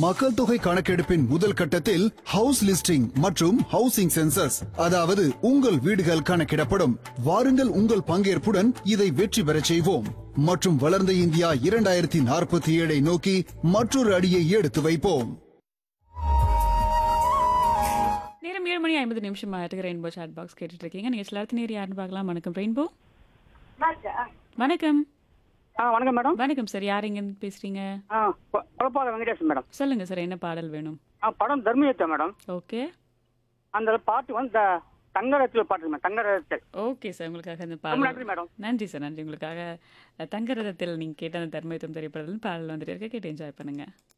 மக்கள் தொகை கணக்கெடுப்பின் முதல் கட்டத்தில் ஹவுஸ் லிஸ்டிங் மற்றும் ஹவுசிங் சென்சஸ் அதாவது உங்கள் வீடுகள் கணக்கிடப்படும் வாருங்கள் உங்கள் பங்கேற்புடன் இதை வெற்றி பெறச் செய்வோம் மற்றும் வளர்ந்த இந்தியா இரண்டாயிரத்தி நாற்பத்தி ஏழை நோக்கி மற்றொரு அடியை எடுத்து வைப்போம் நேரம் ஏழு மணி ஐம்பது நிமிஷம் ஆயிட்டு ரெயின்போ சாட் பாக்ஸ் கேட்டுட்டு இருக்கீங்க நீங்க சிலர்த்து நேர் யாருன்னு பார்க்கலாம் வணக்கம் ரெயின்போ வணக்கம் ஆ வணக்கம் மேடம் வணக்கம் சார் யார் எங்கன்னு பேசுறீங்க ஆ கொ- கொலப்பாக வெங்கடேசன் மேடம் சொல்லுங்க சார் என்ன பாடல் வேணும் ஆ படம் தர்மயுத்தம் மேடம் ஓகே அந்த பாட்டு வந்து த- தங்கரத்தில் பாட்டு மேடம் தங்கரத்தில் ஓகே சார் உங்களுக்காக அந்த ரொம்ப பாடல் நன்றி மேடம் நன்றி சார் நன்றி உங்களுக்காக அஹ், தங்கரதத்தில் நீங்க கேட்ட அந்த தர்மயுத்தம் திரைப்படத்தில் பாடல் வந்துட்டு இருக்க கேட்டு என்ஜாய் பண்ணுங்க